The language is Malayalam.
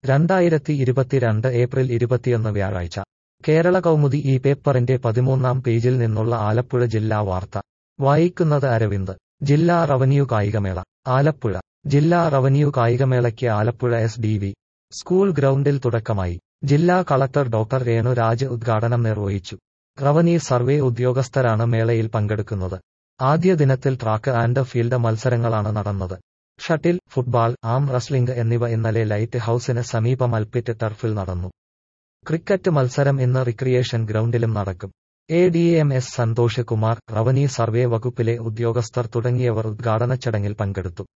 രണ്ടായിരത്തി ഇരുപത്തിരണ്ട് ഏപ്രിൽ ഇരുപത്തിയൊന്ന് വ്യാഴാഴ്ച കേരള കൗമുദി ഈ പേപ്പറിന്റെ പതിമൂന്നാം പേജിൽ നിന്നുള്ള ആലപ്പുഴ ജില്ലാ വാർത്ത വായിക്കുന്നത് അരവിന്ദ് ജില്ലാ റവന്യൂ കായികമേള ആലപ്പുഴ ജില്ലാ റവന്യൂ കായികമേളയ്ക്ക് Alappuzha S D V school ഗ്രൗണ്ടിൽ തുടക്കമായി ജില്ലാ കളക്ടർ ഡോക്ടർ രേണുരാജ് ഉദ്ഘാടനം നിർവഹിച്ചു റവന്യൂ സർവേ ഉദ്യോഗസ്ഥരാണ് മേളയിൽ പങ്കെടുക്കുന്നത് ആദ്യ ദിനത്തിൽ ട്രാക്ക് ആൻഡ് ഫീൽഡ് മത്സരങ്ങളാണ് നടന്നത് ഷട്ടിൽ ഫുട്ബാൾ ആം റസ്ലിംഗ് എന്നിവ ഇന്നലെ ലൈറ്റ് ഹൌസിന് സമീപം അൽപ്പിറ്റ് ടർഫിൽ നടന്നു ക്രിക്കറ്റ് മത്സരം ഇന്ന് റിക്രിയേഷൻ ഗ്രൗണ്ടിലും നടക്കും A D M S Santhosh Kumar revenue survey വകുപ്പിലെ ഉദ്യോഗസ്ഥർ തുടങ്ങിയവർ ഉദ്ഘാടന ചടങ്ങിൽ പങ്കെടുത്തു